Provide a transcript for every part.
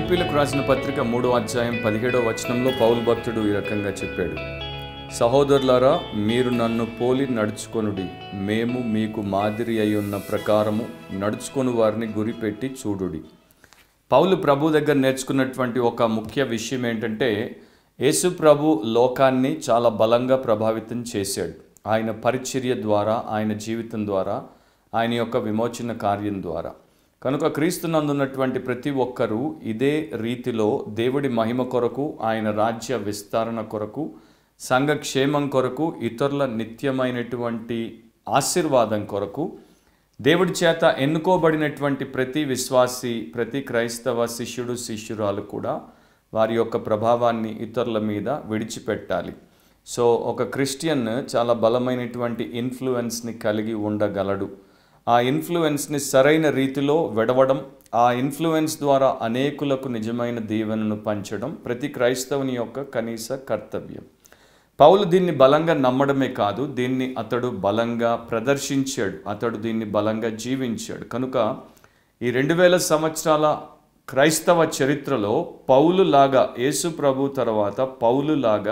ఫిలిపీలకు రాసిన పత్రిక మూడో అధ్యాయం పదిహేడో వచనంలో పౌలు భక్తుడు ఈ రకంగా చెప్పాడు సహోదరులారా మీరు నన్ను పోలి నడుచుకొనుడి మేము మీకు మాదిరి అయి ఉన్న ప్రకారము నడుచుకొని వారిని గురిపెట్టి చూడుడి పౌలు ప్రభు దగ్గర నేర్చుకున్నటువంటి ఒక ముఖ్య విషయం ఏంటంటే యేసు ప్రభు లోకాన్ని చాలా బలంగా ప్రభావితం చేశాడు ఆయన పరిచర్య ద్వారా ఆయన జీవితం ద్వారా ఆయన యొక్క విమోచన కార్యం ద్వారా కనుక క్రీస్తునందున్నటువంటి ప్రతి ఒక్కరూ ఇదే రీతిలో దేవుడి మహిమ కొరకు ఆయన రాజ్య విస్తరణ కొరకు సంఘ క్షేమం కొరకు ఇతరుల నిత్యమైనటువంటి ఆశీర్వాదం కొరకు దేవుడి చేత ఎన్నుకోబడినటువంటి ప్రతి విశ్వాసి ప్రతి క్రైస్తవ శిష్యుడు శిష్యురాలు కూడా వారి యొక్క ప్రభావాన్ని ఇతరుల మీద విడిచిపెట్టాలి సో ఒక క్రిస్టియన్ చాలా బలమైనటువంటి ఇన్ఫ్లుయెన్స్ని కలిగి ఉండగలడు ఆ ఇన్ఫ్లుయెన్స్ని సరైన రీతిలో వెడవడం ఆ ఇన్ఫ్లుయెన్స్ ద్వారా అనేకులకు నిజమైన దీవెనను పంచడం ప్రతి క్రైస్తవుని యొక్క కనీస కర్తవ్యం పౌలు దీన్ని బలంగా నమ్మడమే కాదు దీన్ని అతడు బలంగా ప్రదర్శించాడు అతడు దీన్ని బలంగా జీవించాడు కనుక ఈ రెండు వేల సంవత్సరాల క్రైస్తవ చరిత్రలో పౌలు లాగా యేసు ప్రభు తర్వాత పౌలు లాగా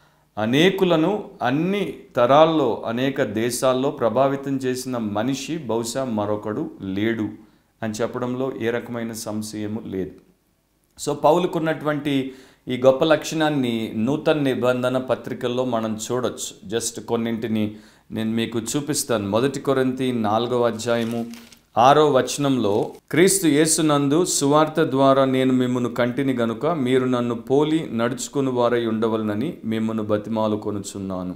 అనేకులను అన్ని తరాల్లో అనేక దేశాల్లో ప్రభావితం చేసిన మనిషి బహుశా మరొకడు లేడు అని చెప్పడంలో ఏ రకమైన సంశయము లేదు సో పౌలుకున్నటువంటి ఈ గొప్ప లక్షణాన్ని నూతన నిబంధన పత్రికల్లో మనం చూడొచ్చు జస్ట్ కొన్నింటిని నేను మీకు చూపిస్తాను మొదటి కొరింతి నాలుగవ అధ్యాయము ఆరో వచనంలో క్రీస్తు యేసునందు సువార్త ద్వారా నేను మిమ్మను కంటిని గనుక మీరు నన్ను పోలి నడుచుకుని వారై ఉండవలనని మిమ్మను బతిమాలు కొనుచున్నాను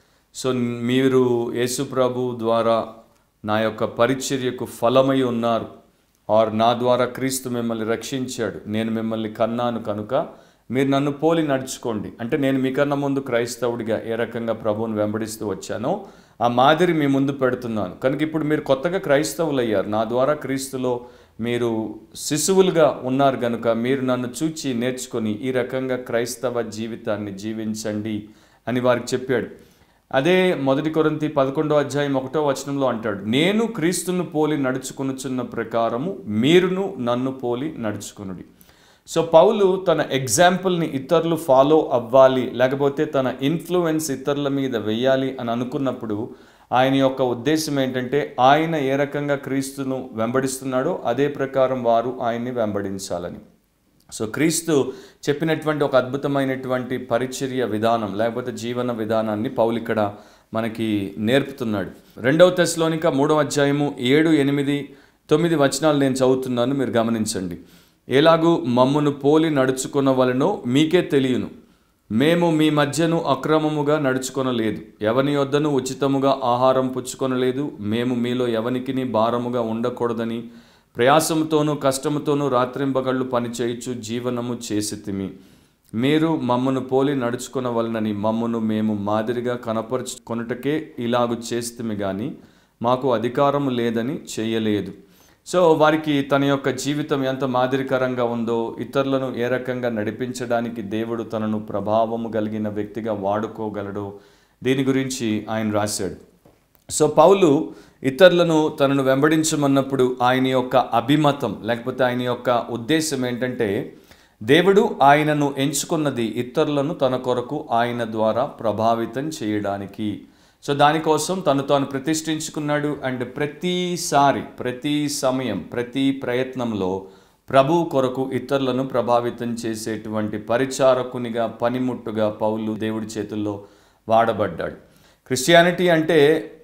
సో మీరు యేసు ప్రభు ద్వారా నా యొక్క పరిచర్యకు ఫలమై ఉన్నారు ఆర్ నా ద్వారా క్రీస్తు మిమ్మల్ని రక్షించాడు నేను మిమ్మల్ని కన్నాను కనుక మీరు నన్ను పోలి నడుచుకోండి అంటే నేను మీకన్నా ముందు క్రైస్తవుడిగా ఏ రకంగా ప్రభువుని వెంబడిస్తూ వచ్చానో ఆ మాదిరి మీ ముందు పెడుతున్నాను కనుక ఇప్పుడు మీరు కొత్తగా క్రైస్తవులు అయ్యారు నా ద్వారా క్రీస్తులో మీరు శిశువులుగా ఉన్నారు కనుక మీరు నన్ను చూచి నేర్చుకొని ఈ రకంగా క్రైస్తవ జీవితాన్ని జీవించండి అని వారికి చెప్పాడు అదే మొదటి కొరంతి పదకొండో అధ్యాయం ఒకటో వచనంలో అంటాడు నేను క్రీస్తును పోలి నడుచుకొనుచున్న ప్రకారము మీరును నన్ను పోలి నడుచుకొనుడి సో పౌలు తన ఎగ్జాంపుల్ని ఇతరులు ఫాలో అవ్వాలి లేకపోతే తన ఇన్ఫ్లుయెన్స్ ఇతరుల మీద వెయ్యాలి అని అనుకున్నప్పుడు ఆయన యొక్క ఉద్దేశం ఏంటంటే ఆయన ఏ రకంగా క్రీస్తును వెంబడిస్తున్నాడో అదే ప్రకారం వారు ఆయన్ని వెంబడించాలని సో క్రీస్తు చెప్పినటువంటి ఒక అద్భుతమైనటువంటి పరిచర్య విధానం లేకపోతే జీవన విధానాన్ని పౌలు ఇక్కడ మనకి నేర్పుతున్నాడు రెండవ తెశలోనిక మూడవ అధ్యాయము ఏడు ఎనిమిది తొమ్మిది వచనాలు నేను చదువుతున్నాను మీరు గమనించండి ఎలాగూ మమ్మును పోలి నడుచుకున్న వలనో మీకే తెలియను మేము మీ మధ్యను అక్రమముగా నడుచుకొనలేదు ఎవని వద్దను ఉచితముగా ఆహారం పుచ్చుకొనలేదు మేము మీలో ఎవనికిని భారముగా ఉండకూడదని ప్రయాసముతోనూ కష్టముతోనూ రాత్రింబగళ్ళు పనిచేయచ్చు జీవనము చేసితిమి మీరు మమ్మను పోలి నడుచుకొనవలనని మమ్మను మేము మాదిరిగా కనపరుచుకొనుటకే ఇలాగు చేస్తుమి కానీ మాకు అధికారము లేదని చేయలేదు సో వారికి తన యొక్క జీవితం ఎంత మాదిరికరంగా ఉందో ఇతరులను ఏ రకంగా నడిపించడానికి దేవుడు తనను ప్రభావము కలిగిన వ్యక్తిగా వాడుకోగలడో దీని గురించి ఆయన రాశాడు సో పౌలు ఇతరులను తనను వెంబడించమన్నప్పుడు ఆయన యొక్క అభిమతం లేకపోతే ఆయన యొక్క ఉద్దేశం ఏంటంటే దేవుడు ఆయనను ఎంచుకున్నది ఇతరులను తన కొరకు ఆయన ద్వారా ప్రభావితం చేయడానికి సో దానికోసం తను తాను ప్రతిష్ఠించుకున్నాడు అండ్ ప్రతిసారి ప్రతి సమయం ప్రతి ప్రయత్నంలో ప్రభు కొరకు ఇతరులను ప్రభావితం చేసేటువంటి పరిచారకునిగా పనిముట్టుగా పౌలు దేవుడి చేతుల్లో వాడబడ్డాడు క్రిస్టియానిటీ అంటే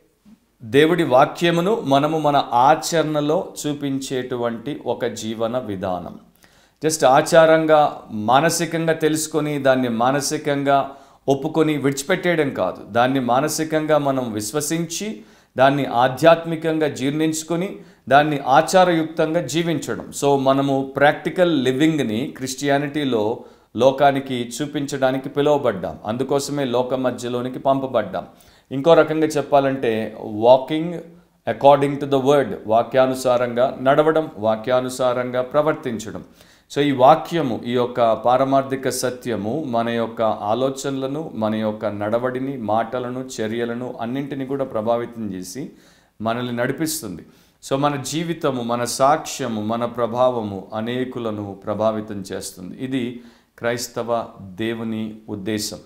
దేవుడి వాక్యమును మనము మన ఆచరణలో చూపించేటువంటి ఒక జీవన విధానం జస్ట్ ఆచారంగా మానసికంగా తెలుసుకొని దాన్ని మానసికంగా ఒప్పుకొని విడిచిపెట్టేయడం కాదు దాన్ని మానసికంగా మనం విశ్వసించి దాన్ని ఆధ్యాత్మికంగా జీర్ణించుకొని దాన్ని ఆచారయుక్తంగా జీవించడం సో మనము ప్రాక్టికల్ లివింగ్ని క్రిస్టియానిటీలో లోకానికి చూపించడానికి పిలువబడ్డాం అందుకోసమే లోక మధ్యలోనికి పంపబడ్డాం ఇంకో రకంగా చెప్పాలంటే walking according to the word వాక్యానుసారంగా నడవడం వాక్యానుసారంగా ప్రవర్తించడం సో ఈ వాక్యము ఈ యొక్క పారమార్థిక సత్యము మన యొక్క ఆలోచనలను మన యొక్క నడవడిని మాటలను చర్యలను అన్నింటినీ కూడా ప్రభావితం చేసి మనల్ని నడిపిస్తుంది సో మన జీవితము మన సాక్ష్యము మన ప్రభావము అనేకులను ప్రభావితం చేస్తుంది ఇది క్రైస్తవ దేవుని ఉద్దేశం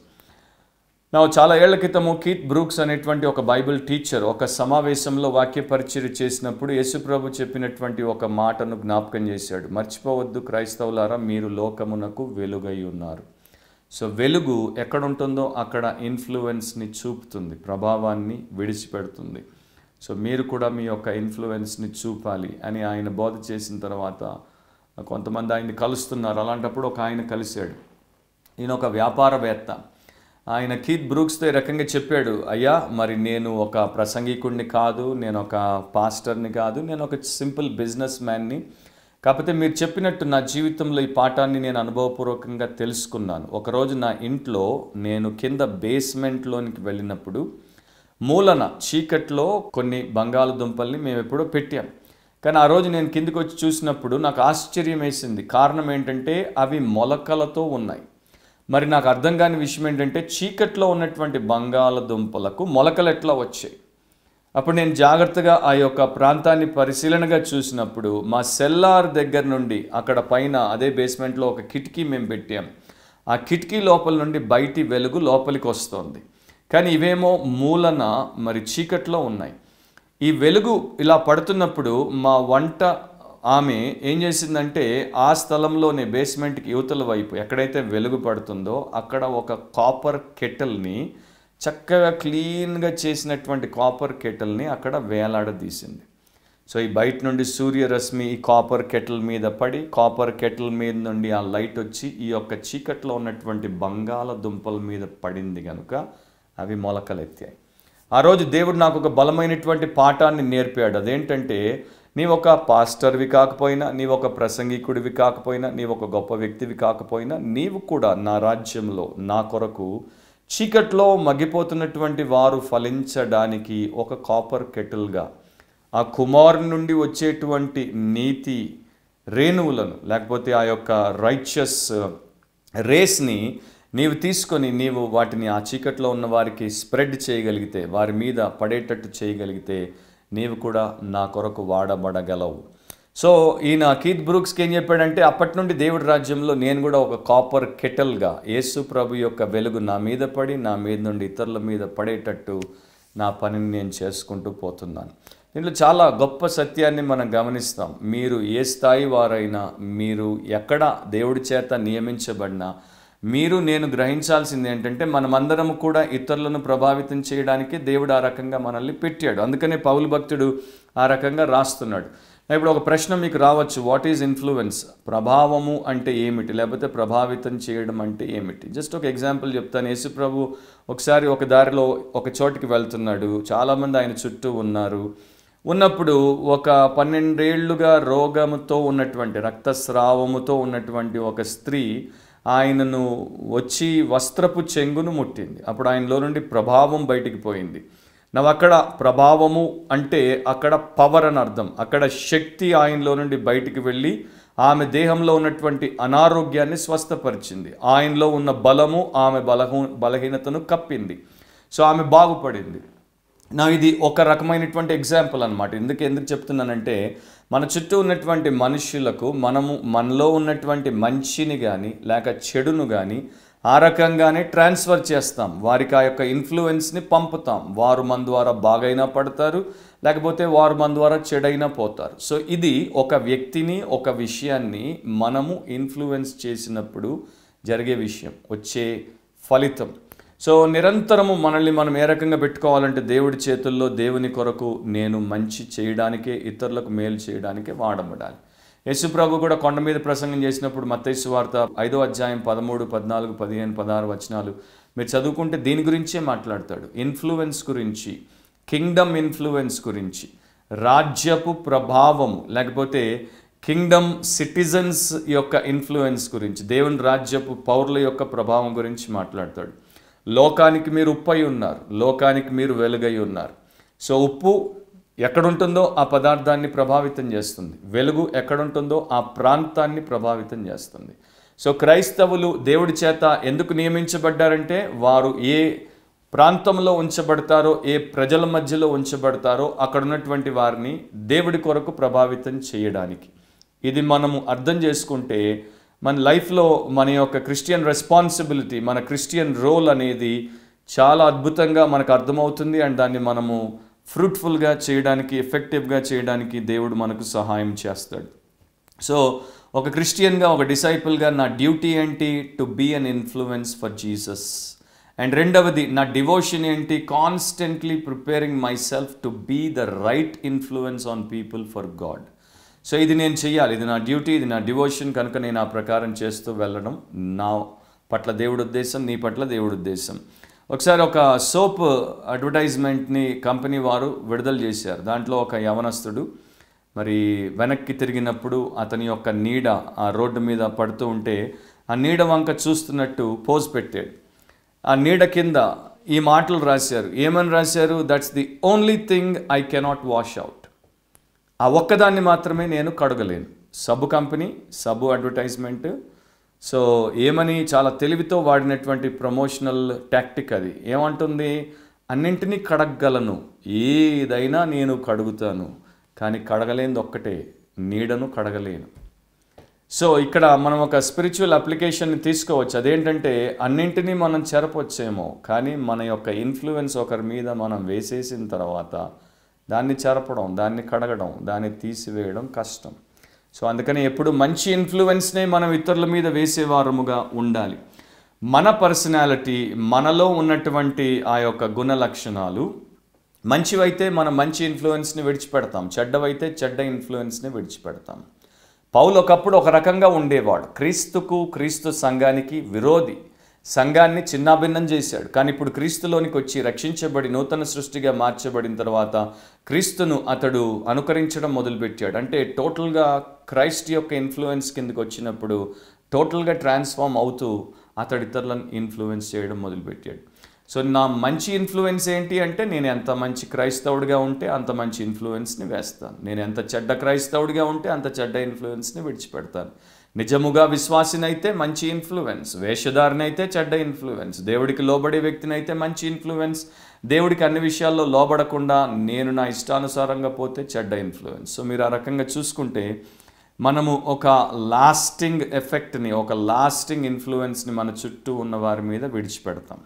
నా చాలా ఏళ్ల క్రితము కీత్ బ్రూక్స్ అనేటువంటి ఒక బైబిల్ టీచర్ ఒక సమావేశంలో వాక్య పరిచయం చేసినప్పుడు యేసుప్రభు చెప్పినటువంటి ఒక మాటను జ్ఞాపకం చేశాడు మర్చిపోవద్దు క్రైస్తవులారా మీరు లోకమునకు వెలుగై ఉన్నారు సో వెలుగు ఎక్కడ ఉంటుందో అక్కడ ఇన్ఫ్లుయెన్స్ని చూపుతుంది ప్రభావాన్ని విడిచిపెడుతుంది సో మీరు కూడా మీ యొక్క ఇన్ఫ్లుయెన్స్ని చూపాలి అని ఆయన బోధ చేసిన తర్వాత కొంతమంది ఆయన్ని కలుస్తున్నారు అలాంటప్పుడు ఒక ఆయన కలిశాడు ఈయన ఒక వ్యాపారవేత్త ఆయన కీత్ బ్రూక్స్తో ఈ రకంగా చెప్పాడు అయ్యా మరి నేను ఒక ప్రసంగికుడిని కాదు నేను ఒక పాస్టర్ని కాదు నేను ఒక సింపుల్ బిజినెస్ మ్యాన్ని కాకపోతే మీరు చెప్పినట్టు నా జీవితంలో ఈ పాఠాన్ని నేను అనుభవపూర్వకంగా తెలుసుకున్నాను ఒకరోజు నా ఇంట్లో నేను కింద బేస్మెంట్లోనికి వెళ్ళినప్పుడు మూలన చీకట్లో కొన్ని బంగాళదుంపల్ని మేము ఎప్పుడో పెట్టాం కానీ ఆ రోజు నేను కిందికి వచ్చి చూసినప్పుడు నాకు ఆశ్చర్యం వేసింది కారణం ఏంటంటే అవి మొలకలతో ఉన్నాయి మరి నాకు అర్థం కాని విషయం ఏంటంటే చీకట్లో ఉన్నటువంటి బంగాళదుంపలకు మొలకలు ఎట్లా వచ్చాయి అప్పుడు నేను జాగ్రత్తగా ఆ యొక్క ప్రాంతాన్ని పరిశీలనగా చూసినప్పుడు మా సెల్లార్ దగ్గర నుండి అక్కడ పైన అదే బేస్మెంట్లో ఒక కిటికీ మేము పెట్టాం ఆ కిటికీ లోపల నుండి బయటి వెలుగు లోపలికి వస్తుంది కానీ ఇవేమో మూలన మరి చీకట్లో ఉన్నాయి ఈ వెలుగు ఇలా పడుతున్నప్పుడు మా వంట ఆమె ఏం చేసిందంటే ఆ స్థలంలోనే బేస్మెంట్కి యువతల వైపు ఎక్కడైతే వెలుగు పడుతుందో అక్కడ ఒక కాపర్ కెటిల్ని చక్కగా క్లీన్గా చేసినటువంటి కాపర్ కెటిల్ని అక్కడ వేలాడదీసింది సో ఈ బయట నుండి సూర్యరశ్మి ఈ కాపర్ కెటిల్ మీద పడి కాపర్ కెటిల్ మీద నుండి ఆ లైట్ వచ్చి ఈ యొక్క చీకట్లో ఉన్నటువంటి బంగాళదుంపల మీద పడింది కనుక అవి మొలకలెత్తాయి ఆ రోజు దేవుడు నాకు ఒక బలమైనటువంటి పాఠాన్ని నేర్పాడు అదేంటంటే నీవు ఒక పాస్టర్వి కాకపోయినా నీవు ఒక ప్రసంగికుడివి కాకపోయినా నీవు ఒక గొప్ప వ్యక్తివి కాకపోయినా నీవు కూడా నా రాజ్యంలో నా కొరకు చీకట్లో మగ్గిపోతున్నటువంటి వారు ఫలించడానికి ఒక కాపర్ కెటిల్గా ఆ కుమారు నుండి వచ్చేటువంటి నీతి రేణువులను లేకపోతే ఆ యొక్క రైచస్ రేస్ని నీవు తీసుకొని నీవు వాటిని ఆ చీకట్లో ఉన్న వారికి స్ప్రెడ్ చేయగలిగితే వారి మీద పడేటట్టు చేయగలిగితే నీవు కూడా నా కొరకు వాడబడగలవు సో ఈయన కీత్ బ్రూక్స్కి ఏం చెప్పాడంటే అప్పటి నుండి దేవుడి రాజ్యంలో నేను కూడా ఒక కాపర్ కెటల్గా యేసు ప్రభు యొక్క వెలుగు నా మీద పడి నా మీద నుండి ఇతరుల మీద పడేటట్టు నా పనిని నేను చేసుకుంటూ పోతున్నాను దీంట్లో చాలా గొప్ప సత్యాన్ని మనం గమనిస్తాం మీరు ఏ స్థాయి వారైనా మీరు ఎక్కడ దేవుడి చేత నియమించబడినా మీరు నేను గ్రహించాల్సింది ఏంటంటే మనమందరం కూడా ఇతరులను ప్రభావితం చేయడానికి దేవుడు ఆ రకంగా మనల్ని పెట్టాడు అందుకనే పౌలు భక్తుడు ఆ రకంగా రాస్తున్నాడు ఇప్పుడు ఒక ప్రశ్న మీకు రావచ్చు వాట్ ఈజ్ ఇన్ఫ్లుయెన్స్ ప్రభావము అంటే ఏమిటి లేకపోతే ప్రభావితం చేయడం అంటే ఏమిటి జస్ట్ ఒక ఎగ్జాంపుల్ చెప్తాను యేసు ప్రభు ఒకసారి ఒక దారిలో ఒక చోటికి వెళ్తున్నాడు చాలామంది ఆయన చుట్టూ ఉన్నారు ఉన్నప్పుడు ఒక పన్నెండేళ్లుగా రోగముతో ఉన్నటువంటి రక్తస్రావముతో ఉన్నటువంటి ఒక స్త్రీ ఆయనను వచ్చి వస్త్రపు చెంగును ముట్టింది అప్పుడు ఆయనలో నుండి ప్రభావం బయటికి పోయింది నవ్వు అక్కడ ప్రభావము అంటే అక్కడ పవర్ అని అర్థం అక్కడ శక్తి ఆయనలో నుండి బయటికి వెళ్ళి ఆమె దేహంలో ఉన్నటువంటి అనారోగ్యాన్ని స్వస్థపరిచింది ఆయనలో ఉన్న బలము ఆమె బలహు బలహీనతను కప్పింది సో ఆమె బాగుపడింది నా ఇది ఒక రకమైనటువంటి ఎగ్జాంపుల్ అనమాట ఎందుకు ఎందుకు చెప్తున్నానంటే మన చుట్టూ ఉన్నటువంటి మనుషులకు మనము మనలో ఉన్నటువంటి మంచిని కానీ లేక చెడును కానీ ఆ రకంగానే ట్రాన్స్ఫర్ చేస్తాం వారికి ఆ యొక్క ఇన్ఫ్లుయెన్స్ని పంపుతాం వారు మన ద్వారా బాగైనా పడతారు లేకపోతే వారు మన ద్వారా చెడైనా పోతారు సో ఇది ఒక వ్యక్తిని ఒక విషయాన్ని మనము ఇన్ఫ్లుయెన్స్ చేసినప్పుడు జరిగే విషయం వచ్చే ఫలితం సో నిరంతరము మనల్ని మనం ఏ రకంగా పెట్టుకోవాలంటే దేవుడి చేతుల్లో దేవుని కొరకు నేను మంచి చేయడానికే ఇతరులకు మేలు చేయడానికే వాడబడాలి యేసుప్రభు కూడా కొండ మీద ప్రసంగం చేసినప్పుడు మత్తైసు వార్త ఐదో అధ్యాయం పదమూడు పద్నాలుగు పదిహేను పదహారు వచనాలు మీరు చదువుకుంటే దీని గురించే మాట్లాడతాడు ఇన్ఫ్లుయెన్స్ గురించి కింగ్డమ్ ఇన్ఫ్లుయెన్స్ గురించి రాజ్యపు ప్రభావము లేకపోతే కింగ్డమ్ సిటిజన్స్ యొక్క ఇన్ఫ్లుయెన్స్ గురించి దేవుని రాజ్యపు పౌరుల యొక్క ప్రభావం గురించి మాట్లాడతాడు లోకానికి మీరు ఉప్పు అయి ఉన్నారు లోకానికి మీరు వెలుగై ఉన్నారు సో ఉప్పు ఎక్కడుంటుందో ఆ పదార్థాన్ని ప్రభావితం చేస్తుంది వెలుగు ఎక్కడుంటుందో ఆ ప్రాంతాన్ని ప్రభావితం చేస్తుంది సో క్రైస్తవులు దేవుడి చేత ఎందుకు నియమించబడ్డారంటే వారు ఏ ప్రాంతంలో ఉంచబడతారో ఏ ప్రజల మధ్యలో ఉంచబడతారో అక్కడ ఉన్నటువంటి వారిని దేవుడి కొరకు ప్రభావితం చేయడానికి ఇది మనము అర్థం చేసుకుంటే మన లైఫ్లో మన యొక్క క్రిస్టియన్ రెస్పాన్సిబిలిటీ మన క్రిస్టియన్ రోల్ అనేది చాలా అద్భుతంగా మనకు అర్థమవుతుంది అండ్ దాన్ని మనము ఫ్రూట్ఫుల్గా చేయడానికి ఎఫెక్టివ్గా చేయడానికి దేవుడు మనకు సహాయం చేస్తాడు సో ఒక క్రిస్టియన్గా ఒక డిసైపుల్గా నా డ్యూటీ ఏంటి to be an influence for Jesus and రెండవది నా డివోషన్ ఏంటి constantly preparing myself to be the right influence on people for God so ఇది నేను చెయ్యాలి ఇది నా డ్యూటీ ఇది నా డివోషన్ కనుక నేను ఆ ప్రకారం చేస్తూ వెళ్ళడం నా పట్ల దేవుడి ఉద్దేశం నీ పట్ల దేవుడి ఉద్దేశం ఒకసారి ఒక సోప్ అడ్వర్టైజ్మెంట్ని కంపెనీ వారు విడుదల చేశారు దాంట్లో ఒక యవనస్తుడు మరి వెనక్కి తిరిగినప్పుడు అతని యొక్క నీడ ఆ రోడ్డు మీద పడుతూ ఉంటే ఆ నీడ వంక చూస్తున్నట్టు పోజ్ పెట్టాడు ఆ నీడ కింద ఈ మాటలు రాశారు ఏమని రాశారు that's the only thing I cannot wash out ఆ ఒక్కదాన్ని మాత్రమే నేను కడగలేను సబ్బు కంపెనీ సబ్బు అడ్వర్టైజ్మెంట్ సో ఏమని చాలా తెలివితో వాడినటువంటి ప్రమోషనల్ టాక్టిక్ అది ఏమంటుంది అన్నింటినీ కడగగలను ఏదైనా నేను కడుగుతాను కానీ కడగలేనిది ఒక్కటే నీడను కడగలేను సో ఇక్కడ మనం ఒక స్పిరిచువల్ అప్లికేషన్ని తీసుకోవచ్చు అదేంటంటే అన్నింటినీ మనం చెరపొచ్చేమో కానీ మన యొక్క ఇన్ఫ్లుయెన్స్ ఒకరి మీద మనం వేసేసిన తర్వాత దాన్ని చెరపడం దాన్ని కడగడం దాన్ని తీసివేయడం కష్టం సో అందుకని ఎప్పుడు మంచి ఇన్ఫ్లుయెన్స్నే మనం ఇతరుల మీద వేసేవారముగా ఉండాలి మన పర్సనాలిటీ మనలో ఉన్నటువంటి ఆ యొక్క గుణ లక్షణాలు మంచివైతే మనం మంచి ఇన్ఫ్లుయెన్స్ని విడిచిపెడతాం చెడ్డవైతే చెడ్డ ఇన్ఫ్లుయెన్స్ని విడిచిపెడతాం పౌలు ఒకప్పుడు ఒక రకంగా ఉండేవాడు క్రీస్తుకు క్రీస్తు సంఘానికి విరోధి సంఘాన్ని చిన్నాభిన్నం చేశాడు కానీ ఇప్పుడు క్రీస్తులోనికి వచ్చి రక్షించబడి నూతన సృష్టిగా మార్చబడిన తర్వాత క్రీస్తును అతడు అనుకరించడం మొదలుపెట్టాడు అంటే టోటల్గా క్రైస్ట్ యొక్క ఇన్ఫ్లుయెన్స్ కిందకి వచ్చినప్పుడు టోటల్గా ట్రాన్స్ఫార్మ్ అవుతూ అతడు ఇతరులను ఇన్ఫ్లుయెన్స్ చేయడం మొదలుపెట్టాడు సో నా మంచి ఇన్ఫ్లుయెన్స్ ఏంటి అంటే నేను ఎంత మంచి క్రైస్తవుడిగా ఉంటే అంత మంచి ఇన్ఫ్లుయెన్స్ని వేస్తాను నేను ఎంత చెడ్డ క్రైస్తవుడిగా ఉంటే అంత చెడ్డ ఇన్ఫ్లుయెన్స్ని విడిచిపెడతాను నిజముగా విశ్వాసినైతే మంచి ఇన్ఫ్లుయెన్స్ వేషధారినైతే చెడ్డ ఇన్ఫ్లుయెన్స్ దేవుడికి లోబడే వ్యక్తినైతే మంచి ఇన్ఫ్లుయెన్స్ దేవుడికి అన్ని విషయాల్లో లోబడకుండా నేను నా ఇష్టానుసారంగా పోతే చెడ్డ ఇన్ఫ్లుయెన్స్ సో మీరు ఆ రకంగా చూసుకుంటే మనము ఒక లాస్టింగ్ ఎఫెక్ట్ని ఒక లాస్టింగ్ ఇన్ఫ్లుయెన్స్ని మన చుట్టూ ఉన్న వారి మీద విడిచిపెడతాం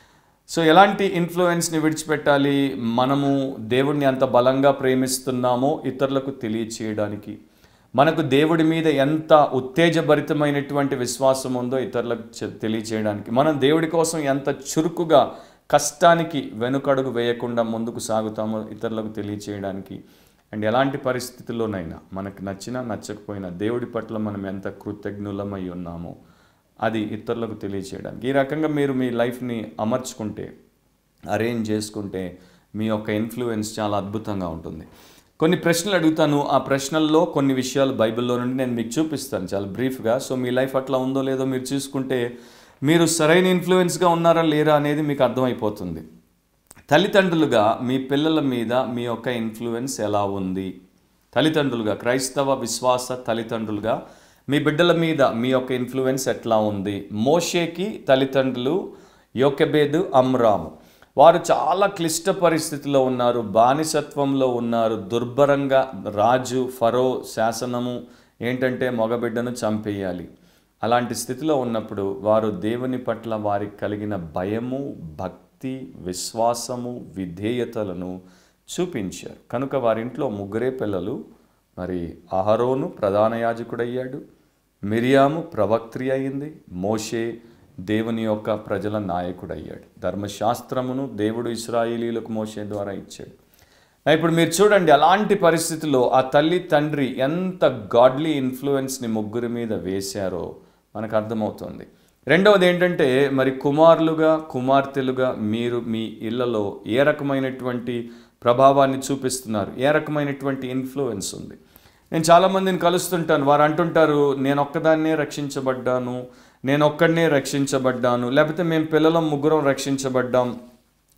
సో ఎలాంటి ఇన్ఫ్లుయెన్స్ని విడిచిపెట్టాలి మనము దేవుణ్ణి అంత బలంగా ప్రేమిస్తున్నామో ఇతరులకు తెలియచేయడానికి మనకు దేవుడి మీద ఎంత ఉత్తేజభరితమైనటువంటి విశ్వాసం ఉందో ఇతరులకు చె- తెలియచేయడానికి మనం దేవుడి కోసం ఎంత చురుకుగా కష్టానికి వెనుకడుగు వేయకుండా ముందుకు సాగుతామో ఇతరులకు తెలియచేయడానికి అండ్ ఎలాంటి పరిస్థితుల్లోనైనా మనకు నచ్చినా నచ్చకపోయినా దేవుడి పట్ల మనం ఎంత కృతజ్ఞులమై ఉన్నామో అది ఇతరులకు తెలియచేయడానికి ఈ రకంగా మీరు మీ లైఫ్ని అమర్చుకుంటే అరేంజ్ చేసుకుంటే మీ యొక్క ఇన్ఫ్లుయెన్స్ చాలా అద్భుతంగా ఉంటుంది కొన్ని ప్రశ్నలు అడుగుతాను ఆ ప్రశ్నల్లో కొన్ని విషయాలు బైబిల్లో నుండి నేను మీకు చూపిస్తాను చాలా బ్రీఫ్గా సో మీ లైఫ్ అట్లా ఉందో లేదో మీరు చూసుకుంటే మీరు సరైన ఇన్ఫ్లుయెన్స్గా ఉన్నారా లేరా అనేది మీకు అర్థమైపోతుంది తల్లిదండ్రులుగా మీ పిల్లల మీద మీ యొక్క ఇన్ఫ్లుయెన్స్ ఎలా ఉంది తల్లిదండ్రులుగా క్రైస్తవ విశ్వాస తల్లిదండ్రులుగా మీ బిడ్డల మీద మీ యొక్క ఇన్ఫ్లుయెన్స్ ఎట్లా ఉంది మోషేకి తల్లిదండ్రులు యోకెబేదు అమ్రాము వారు చాలా క్లిష్ట పరిస్థితిలో ఉన్నారు బానిసత్వంలో ఉన్నారు దుర్భరంగా రాజు ఫరో శాసనము ఏంటంటే మగబిడ్డను చంపేయాలి అలాంటి స్థితిలో ఉన్నప్పుడు వారు దేవుని పట్ల వారికి కలిగిన భయము భక్తి విశ్వాసము విధేయతలను చూపించారు కనుక వారింట్లో ముగ్గురే పిల్లలు మరి అహరోను ప్రధాన యాజకుడయ్యాడు మిరియాము ప్రవక్త్రి అయింది మోషే దేవుని యొక్క ప్రజల నాయకుడయ్యాడు ధర్మశాస్త్రమును దేవుడు ఇస్రాయేలీలకు మోషే ద్వారా ఇచ్చాడు ఇప్పుడు మీరు చూడండి అలాంటి పరిస్థితుల్లో ఆ తల్లి తండ్రి ఎంత గాడ్లీ ఇన్ఫ్లుయెన్స్ని ముగ్గురి మీద వేశారో మనకు అర్థమవుతుంది రెండవది ఏంటంటే మరి కుమారులుగా కుమార్తెలుగా మీరు మీ ఇళ్లలో ఏ రకమైనటువంటి ప్రభావాన్ని చూపిస్తున్నారు ఏ రకమైనటువంటి ఇన్ఫ్లుయెన్స్ ఉంది నేను చాలామందిని కలుస్తుంటాను వారు అంటుంటారు నేను ఒక్కదాన్నే రక్షించబడ్డాను నేను ఒక్కడనే రక్షించబడ్డాను లేకపోతే మేము పిల్లలం ముగ్గురం రక్షించబడ్డాం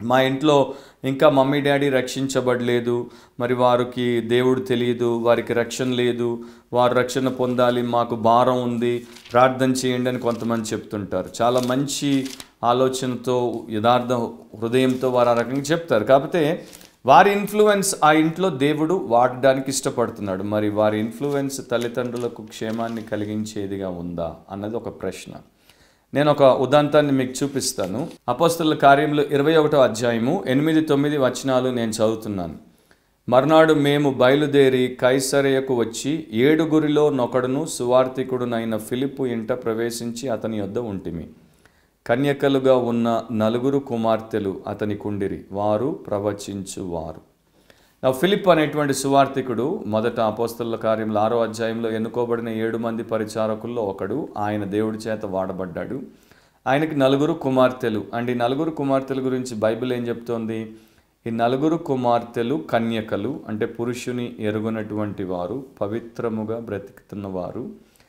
మా ఇంట్లో ఇంకా మమ్మీ డాడీ రక్షించబడలేదు మరి వారికి దేవుడు తెలియదు వారికి రక్షణ లేదు వారు రక్షణ పొందాలి మాకు భారం ఉంది ప్రార్థన చేయండి అని కొంతమంది చెప్తుంటారు చాలా మంచి ఆలోచనతో యథార్థ హృదయంతో వారు ఆ రకంగా చెప్తారు కాకపోతే వారి ఇన్ఫ్లుయెన్స్ ఆ ఇంట్లో దేవుడు వాడడానికి ఇష్టపడుతున్నాడు మరి వారి ఇన్ఫ్లుయెన్స్ తల్లిదండ్రులకు క్షేమాన్ని కలిగించేదిగా ఉందా అన్నది ఒక ప్రశ్న నేను ఒక ఉదాంతాన్ని మీకు చూపిస్తాను అపోస్తుల కార్యంలో ఇరవై ఒకటో అధ్యాయము ఎనిమిది తొమ్మిది వచనాలు నేను చదువుతున్నాను మర్నాడు మేము బయలుదేరి కైసరయకు వచ్చి ఏడుగురిలో నొకడును సువార్థికుడునైన ఫిలిప్పు ఇంట ప్రవేశించి అతని యొద్ద ఉంటిమి కన్యకలుగా ఉన్న నలుగురు కుమార్తెలు అతని కుండిరి వారు ప్రవచించువారు నా ఫిలిప్ అనేటువంటి సువార్థికుడు మొదట అపోస్తల కార్యంలో ఆరో అధ్యాయంలో ఎన్నుకోబడిన ఏడు మంది పరిచారకుల్లో ఒకడు ఆయన దేవుడి చేత వాడబడ్డాడు ఆయనకి నలుగురు కుమార్తెలు అండ్ ఈ నలుగురు కుమార్తెల గురించి బైబిల్ ఏం చెప్తోంది ఈ నలుగురు కుమార్తెలు కన్యకలు అంటే పురుషుని ఎరుగునటువంటి వారు పవిత్రముగా బ్రతుకుతున్నవారు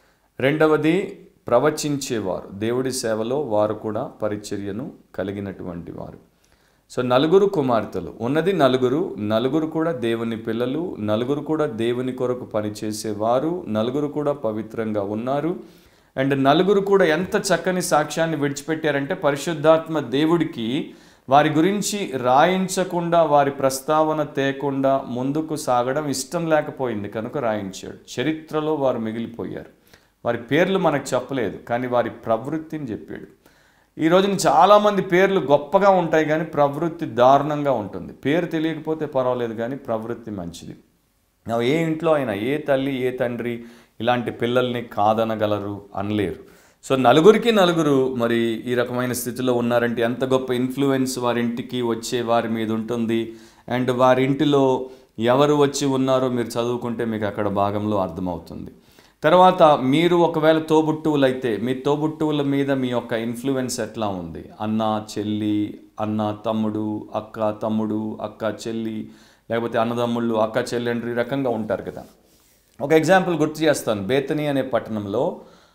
రెండవది ప్రవచించేవారు దేవుడి సేవలో వారు కూడా పరిచర్యను కలిగినటువంటి వారు సో నలుగురు కుమార్తెలు ఉన్నది నలుగురు నలుగురు కూడా దేవుని పిల్లలు నలుగురు కూడా దేవుని కొరకు పనిచేసేవారు నలుగురు కూడా పవిత్రంగా ఉన్నారు అండ్ నలుగురు కూడా ఎంత చక్కని సాక్ష్యాన్ని విడిచిపెట్టారంటే పరిశుద్ధాత్మ దేవుడికి వారి గురించి రాయించకుండా వారి ప్రస్తావన తేకుండా ముందుకు సాగడం ఇష్టం లేకపోయింది కనుక రాయించాడు చరిత్రలో వారు మిగిలిపోయారు వారి పేర్లు మనకు చెప్పలేదు కానీ వారి ప్రవృత్తిని చెప్పాడు ఈ రోజున చాలామంది పేర్లు గొప్పగా ఉంటాయి కానీ ప్రవృత్తి దారుణంగా ఉంటుంది పేరు తెలియకపోతే పర్వాలేదు కానీ ప్రవృత్తి మంచిది నా ఏ ఇంట్లో అయినా ఏ తల్లి ఏ తండ్రి ఇలాంటి పిల్లల్ని కాదనగలరు అనలేరు సో నలుగురికి నలుగురు మరి ఈ రకమైన స్థితిలో ఉన్నారంటే ఎంత గొప్ప ఇన్ఫ్లుయెన్స్ వారి ఇంటికి వచ్చే వారి మీద ఉంటుంది అండ్ వారి ఇంటిలో ఎవరు వచ్చి ఉన్నారో మీరు చదువుకుంటే మీకు అక్కడ భాగంలో అర్థమవుతుంది తర్వాత మీరు ఒకవేళ తోబుట్టువులు అయితే మీ తోబుట్టువుల మీద మీ యొక్క ఇన్ఫ్లుయెన్స్ ఎట్లా ఉంది అన్న చెల్లి అన్న తమ్ముడు అక్క తమ్ముడు అక్క చెల్లి లేకపోతే అన్నదమ్ముళ్ళు అక్క చెల్లి అంటే ఈ రకంగా ఉంటారు కదా ఒక ఎగ్జాంపుల్ గుర్తు చేస్తాను బేతని అనే పట్టణంలో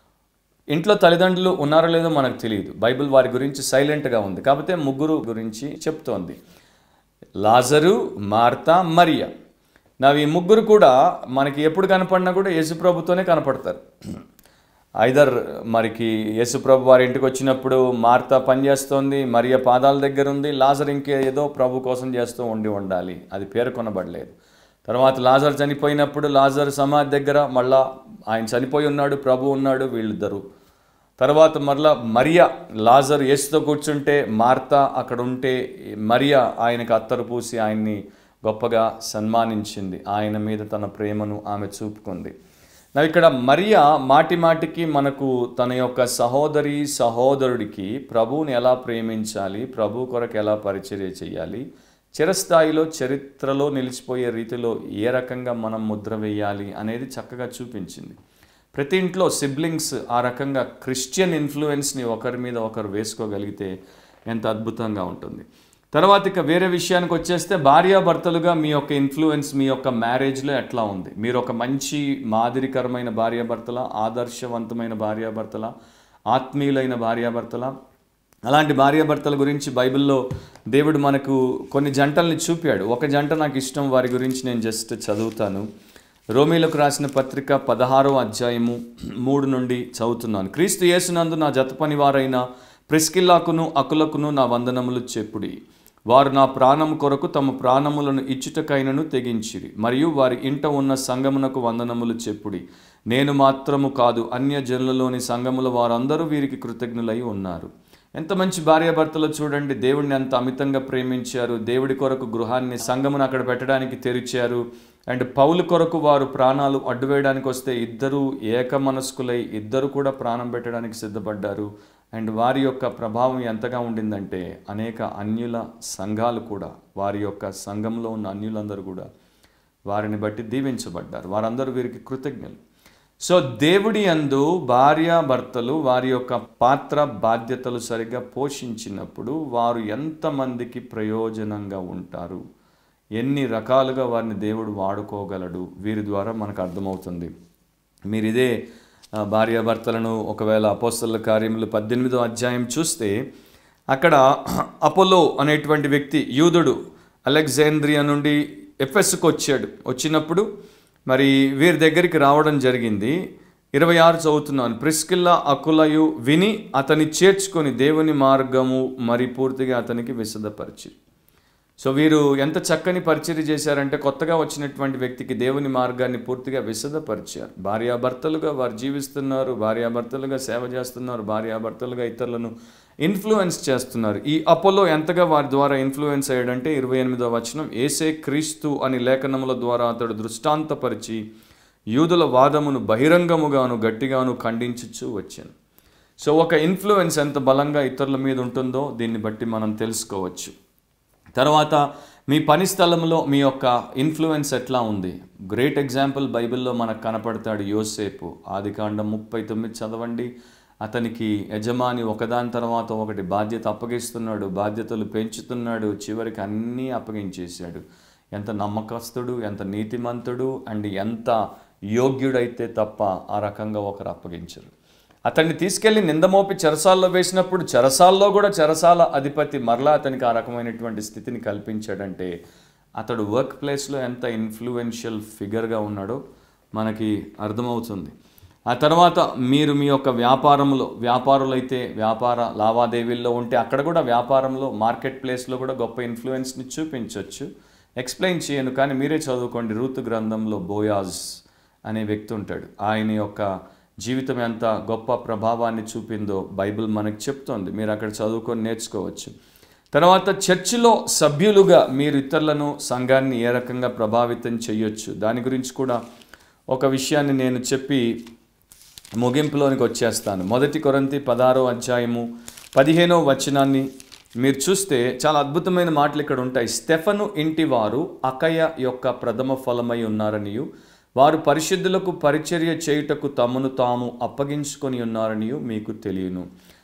ఇంట్లో తల్లిదండ్రులు ఉన్నారో లేదో మనకు తెలియదు బైబిల్ వారి గురించి సైలెంట్గా ఉంది కాకపోతే ముగ్గురు గురించి చెప్తోంది లాజరు మార్తా మరియా నావి ముగ్గురు కూడా మనకి ఎప్పుడు కనపడినా కూడా యేసుప్రభుతోనే కనపడతారు ఐదర్ మరికి యేసుప్రభు వారి ఇంటికి వచ్చినప్పుడు మార్తా పనిచేస్తోంది మరియ పాదాల దగ్గర ఉంది లాజర్ ఇంకే ఏదో ప్రభు కోసం చేస్తూ ఉండి ఉండాలి అది పేర్కొనబడలేదు తర్వాత లాజర్ చనిపోయినప్పుడు లాజర్ సమాధి దగ్గర మళ్ళా ఆయన చనిపోయి ఉన్నాడు ప్రభు ఉన్నాడు వీళ్ళిద్దరు తర్వాత మరలా మరియా లాజర్ యేసుతో కూర్చుంటే మార్తా అక్కడ ఉంటే మరియా ఆయనకు అత్తరు పూసి ఆయన్ని గొప్పగా సన్మానించింది ఆయన మీద తన ప్రేమను ఆమె చూపుకుంది నా ఇక్కడ మరియా మాటి మాటికి మనకు తన యొక్క సహోదరి సహోదరుడికి ప్రభువుని ఎలా ప్రేమించాలి ప్రభు కొరకు ఎలా పరిచర్య చేయాలి చిరస్థాయిలో చరిత్రలో నిలిచిపోయే రీతిలో ఏ రకంగా మనం ముద్ర వేయాలి అనేది చక్కగా చూపించింది ప్రతి ఇంట్లో సిబ్లింగ్స్ ఆ రకంగా క్రిస్టియన్ ఇన్ఫ్లుయెన్స్ని ఒకరి మీద ఒకరు వేసుకోగలిగితే ఎంత అద్భుతంగా ఉంటుంది తర్వాత ఇక వేరే విషయానికి వచ్చేస్తే భార్యాభర్తలుగా మీ యొక్క ఇన్ఫ్లుయెన్స్ మీ యొక్క మ్యారేజ్లో ఎట్లా ఉంది మీరు ఒక మంచి మాదిరికరమైన భార్యాభర్తల ఆదర్శవంతమైన భార్యాభర్తల ఆత్మీయులైన భార్యాభర్తల అలాంటి భార్యాభర్తల గురించి బైబిల్లో దేవుడు మనకు కొన్ని జంటల్ని చూపాడు ఒక జంట నాకు ఇష్టం వారి గురించి నేను జస్ట్ చదువుతాను రోమీలకు రాసిన పత్రిక పదహారో అధ్యాయము మూడు నుండి చదువుతున్నాను క్రీస్తు యేసునందు నా జతపని వారైన ప్రిస్కిల్లాకును అకులకును నా వందనములు చెప్పుడి వారు నా ప్రాణం కొరకు తమ ప్రాణములను ఇచ్చుటకైనను తెగించిరి మరియు వారి ఇంట ఉన్న సంగమునకు వందనములు చెప్పుడి నేను మాత్రము కాదు అన్య జనులలోని సంఘముల వారందరూ వీరికి కృతజ్ఞులై ఉన్నారు ఎంత మంచి భార్యాభర్తలు చూడండి దేవుడిని ఎంత అమితంగా ప్రేమించారు దేవుడి కొరకు గృహాన్ని సంఘమును అక్కడ పెట్టడానికి తెరిచారు అండ్ పౌలు కొరకు వారు ప్రాణాలు అడ్డువేయడానికి వస్తే ఇద్దరు ఏక మనస్కులై ఇద్దరు కూడా ప్రాణం పెట్టడానికి సిద్ధపడ్డారు అండ్ వారి యొక్క ప్రభావం ఎంతగా ఉండిందంటే అనేక అన్యుల సంఘాలు కూడా వారి యొక్క సంఘంలో ఉన్న అన్యులందరూ కూడా వారిని బట్టి దీవించబడ్డారు వారందరూ వీరికి కృతజ్ఞులు సో దేవుడి అందు భార్యాభర్తలు వారి యొక్క పాత్ర బాధ్యతలు సరిగ్గా పోషించినప్పుడు వారు ఎంతమందికి ప్రయోజనంగా ఉంటారు ఎన్ని రకాలుగా వారిని దేవుడు వాడుకోగలడు వీరి ద్వారా మనకు అర్థమవుతుంది మీరు ఇదే ఆ, భార్యాభర్తలను ఒకవేళ అపోస్తల కార్యములు పద్దెనిమిదో అధ్యాయం చూస్తే అక్కడ అపోలో అనేటువంటి వ్యక్తి యూదుడు అలెగ్జాంద్రియా నుండి ఎఫ్ఎస్కు వచ్చాడు వచ్చినప్పుడు మరి వీరి దగ్గరికి రావడం జరిగింది ఇరవై ఆరు చదువుతున్నాను ప్రిస్కిల్లా అకులయు విని అతని చేర్చుకొని దేవుని మార్గము మరి పూర్తిగా అతనికి విశదపరిచి సో వీరు ఎంత చక్కని పరిచయం చేశారంటే కొత్తగా వచ్చినటువంటి వ్యక్తికి దేవుని మార్గాన్ని పూర్తిగా విశదపరిచారు భార్యాభర్తలుగా వారు జీవిస్తున్నారు భార్యాభర్తలుగా సేవ చేస్తున్నారు భార్యాభర్తలుగా ఇతరులను ఇన్ఫ్లుయెన్స్ చేస్తున్నారు ఈ అపోలో ఎంతగా వారి ద్వారా ఇన్ఫ్లుయెన్స్ అయ్యాడంటే ఇరవై ఎనిమిదో వచనం ఏసే క్రీస్తు అని లేఖనముల ద్వారా అతడు దృష్టాంతపరిచి యూదుల వాదమును బహిరంగముగాను గట్టిగాను ఖండించుచూ వచ్చాను సో ఒక ఇన్ఫ్లుయెన్స్ ఎంత బలంగా ఇతరుల మీద ఉంటుందో దీన్ని బట్టి మనం తెలుసుకోవచ్చు తర్వాత మీ పని స్థలంలో మీ యొక్క ఇన్ఫ్లుయెన్స్ ఎట్లా ఉంది గ్రేట్ ఎగ్జాంపుల్ బైబిల్లో మనకు కనపడతాడు యోసేపు ఆది కాండం ముప్పై తొమ్మిది చదవండి అతనికి యజమాని ఒకదాని తర్వాత ఒకటి బాధ్యత అప్పగిస్తున్నాడు బాధ్యతలు పెంచుతున్నాడు చివరికి అన్నీ అప్పగించేశాడు ఎంత నమ్మకస్తుడు ఎంత నీతిమంతుడు అండ్ ఎంత యోగ్యుడైతే తప్ప ఆ రకంగా ఒకరు అప్పగించరు అతన్ని తీసుకెళ్లి నిందమోపి చెరసాల్లో వేసినప్పుడు చెరసాల్లో కూడా చెరసాల అధిపతి మరలా అతనికి ఆ రకమైనటువంటి స్థితిని కల్పించాడంటే అతడు వర్క్ ప్లేస్లో ఎంత ఇన్ఫ్లుయెన్షియల్ ఫిగర్గా ఉన్నాడో మనకి అర్థమవుతుంది ఆ తర్వాత మీరు మీ యొక్క వ్యాపారంలో వ్యాపారులైతే వ్యాపార లావాదేవీల్లో ఉంటే అక్కడ కూడా వ్యాపారంలో మార్కెట్ ప్లేస్లో కూడా గొప్ప ఇన్ఫ్లుయెన్స్ని చూపించవచ్చు ఎక్స్ప్లెయిన్ చేయను కానీ మీరే చదువుకోండి రూతు గ్రంథంలో బోయాజ్ అనే వ్యక్తి ఉంటాడు ఆయన యొక్క జీవితం ఎంత గొప్ప ప్రభావాన్ని చూపిందో బైబిల్ మనకు చెప్తోంది మీరు అక్కడ చదువుకొని నేర్చుకోవచ్చు తర్వాత చర్చిలో సభ్యులుగా మీరు ఇతరులను సంఘాన్ని ఏ రకంగా ప్రభావితం చేయొచ్చు దాని గురించి కూడా ఒక విషయాన్ని నేను చెప్పి ముగింపులోనికి వచ్చేస్తాను మొదటి కొరంతి పదారో అధ్యాయము పదిహేనో వచనాన్ని మీరు చూస్తే చాలా అద్భుతమైన మాటలు ఇక్కడ ఉంటాయి స్టెఫను ఇంటి వారు అకయ యొక్క ప్రథమ ఫలమై ఉన్నారనియు వారు పరిశుద్ధులకు పరిచర్య చేయుటకు తమను తాము అప్పగించుకొని ఉన్నారనియు మీకు తెలియను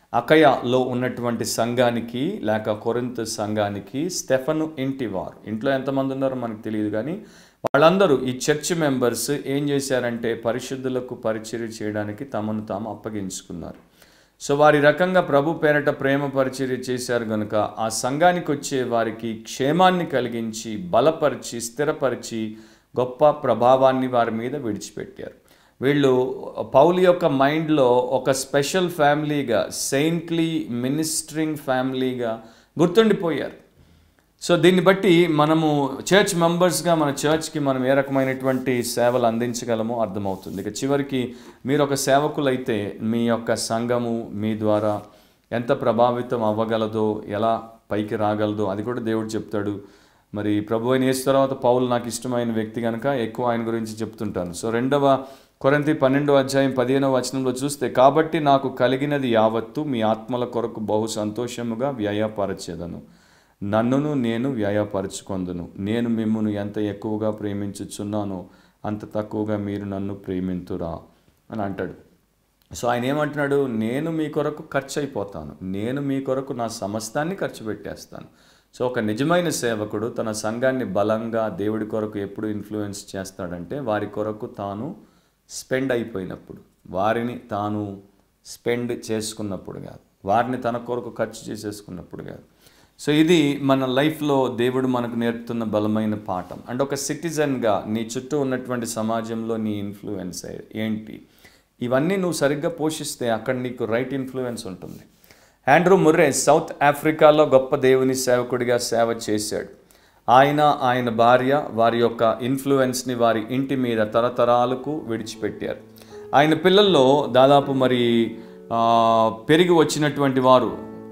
అకయలో ఉన్నటువంటి సంఘానికి లేక కొరింత సంఘానికి స్టెఫను ఇంటి వారు ఇంట్లో ఎంతమంది ఉన్నారో మనకు తెలియదు కానీ వాళ్ళందరూ ఈ చర్చ్ మెంబర్స్ ఏం చేశారంటే పరిశుద్ధులకు పరిచర్య చేయడానికి తమను తాము అప్పగించుకున్నారు సో వారి రకంగా ప్రభు పేరట ప్రేమ పరిచర్య చేశారు కనుక ఆ సంఘానికి వచ్చే వారికి క్షేమాన్ని కలిగించి బలపరిచి స్థిరపరిచి గొప్ప ప్రభావాన్ని వారి మీద విడిచిపెట్టారు వీళ్ళు పౌలు యొక్క మైండ్లో ఒక స్పెషల్ ఫ్యామిలీగా సెయింట్లీ మినిస్టరింగ్ ఫ్యామిలీగా గుర్తుండిపోయారు సో దీన్ని బట్టి మనము చర్చ్ మెంబర్స్గా మన చర్చ్కి మనం ఏ రకమైనటువంటి సేవలు అందించగలమో అర్థమవుతుంది ఇక చివరికి మీరు ఒక సేవకులైతే మీ యొక్క సంఘము మీ ద్వారా ఎంత ప్రభావితం అవ్వగలదో ఎలా పైకి రాగలదో అది కూడా దేవుడు చెప్తాడు మరి ప్రభు అయిన యేసు తర్వాత పౌలు నాకు ఇష్టమైన వ్యక్తి కనుక ఎక్కువ ఆయన గురించి చెప్తుంటాను సో రెండవ కొరంతి పన్నెండో అధ్యాయం పదిహేనవ వచనంలో చూస్తే కాబట్టి నాకు కలిగినది యావత్తు మీ ఆత్మల కొరకు బహు సంతోషముగా వ్యయపరచేదను నన్నును నేను వ్యయపరచుకొందును నేను మిమ్మును ఎంత ఎక్కువగా ప్రేమించుచున్నానో అంత తక్కువగా మీరు నన్ను ప్రేమింతురా అని అంటాడు సో ఆయన ఏమంటున్నాడు నేను మీ కొరకు ఖర్చు అయిపోతాను నేను మీ కొరకు నా సమస్తాన్ని ఖర్చు పెట్టేస్తాను సో ఒక నిజమైన సేవకుడు తన సంఘాన్ని బలంగా దేవుడి కొరకు ఎప్పుడు ఇన్ఫ్లుయెన్స్ చేస్తాడంటే వారి కొరకు తాను స్పెండ్ అయిపోయినప్పుడు వారిని తాను స్పెండ్ చేసుకున్నప్పుడు కాదు వారిని తన కొరకు ఖర్చు చేసేసుకున్నప్పుడు కాదు సో ఇది మన లైఫ్లో దేవుడు మనకు నేర్పుతున్న బలమైన పాఠం అండ్ ఒక సిటిజన్గా నీ చుట్టూ ఉన్నటువంటి సమాజంలో నీ ఇన్ఫ్లుయెన్స్ ఏంటి ఇవన్నీ నువ్వు సరిగ్గా పోషిస్తే అక్కడ నీకు రైట్ ఇన్ఫ్లుయెన్స్ ఉంటుంది ఆండ్రూ ముర్రే సౌత్ ఆఫ్రికాలో గొప్ప దేవుని సేవకుడిగా సేవ చేశాడు ఆయన ఆయన భార్య వారి యొక్క ఇన్ఫ్లుయెన్స్ని వారి ఇంటి మీద తరతరాలకు విడిచిపెట్టారు ఆయన పిల్లల్లో దాదాపు మరి ఆ, పెరిగి వచ్చినటువంటి వారు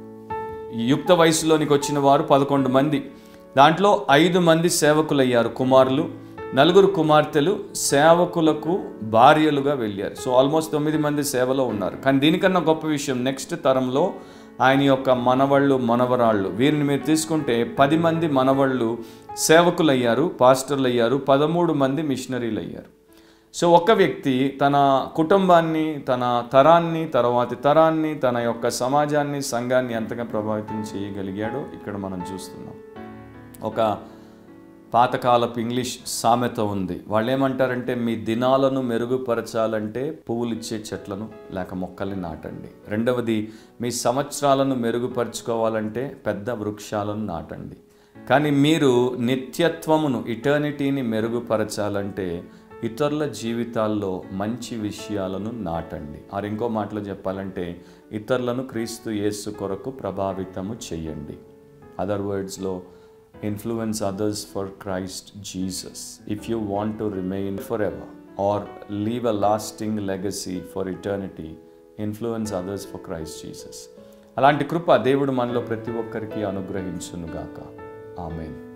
యుక్త వయసులోనికి వచ్చిన వారు పదకొండు మంది దాంట్లో ఐదు మంది సేవకులయ్యారు కుమారులు నలుగురు కుమార్తెలు సేవకులకు భార్యలుగా వెళ్ళారు సో ఆల్మోస్ట్ తొమ్మిది మంది సేవలో ఉన్నారు కానీ దీనికన్నా గొప్ప విషయం నెక్స్ట్ తరంలో ఆయన యొక్క మనవళ్ళు మనవరాళ్ళు వీరిని మీరు తీసుకుంటే పది మంది మనవళ్ళు సేవకులయ్యారు పాస్టర్లు అయ్యారు పదమూడు మంది మిషనరీలు అయ్యారు సో ఒక వ్యక్తి తన కుటుంబాన్ని తన తరాన్ని తర్వాతి తరాన్ని తన యొక్క సమాజాన్ని సంఘాన్ని ఎంతగా ప్రభావితం చేయగలిగాడో ఇక్కడ మనం చూస్తున్నాం ఒక పాతకాలపు ఇంగ్లీష్ సామెత ఉంది వాళ్ళు ఏమంటారంటే మీ దినాలను మెరుగుపరచాలంటే పువ్వులు ఇచ్చే చెట్లను లేక మొక్కల్ని నాటండి రెండవది మీ సంవత్సరాలను మెరుగుపరుచుకోవాలంటే పెద్ద వృక్షాలను నాటండి కానీ మీరు నిత్యత్వమును ఇటర్నిటీని మెరుగుపరచాలంటే ఇతరుల జీవితాల్లో మంచి విషయాలను నాటండి ఆరు ఇంకో మాటలో చెప్పాలంటే ఇతరులను క్రీస్తు యేసు కొరకు ప్రభావితము చెయ్యండి అదర్ వర్డ్స్లో influence others for Christ Jesus. If you want to remain forever or leave a lasting legacy for eternity, influence others for Christ Jesus. అలాంటి కృప దేవుడు మనలో ప్రతి ఒక్కరికి అనుగ్రహించునుగాక ఆమెన్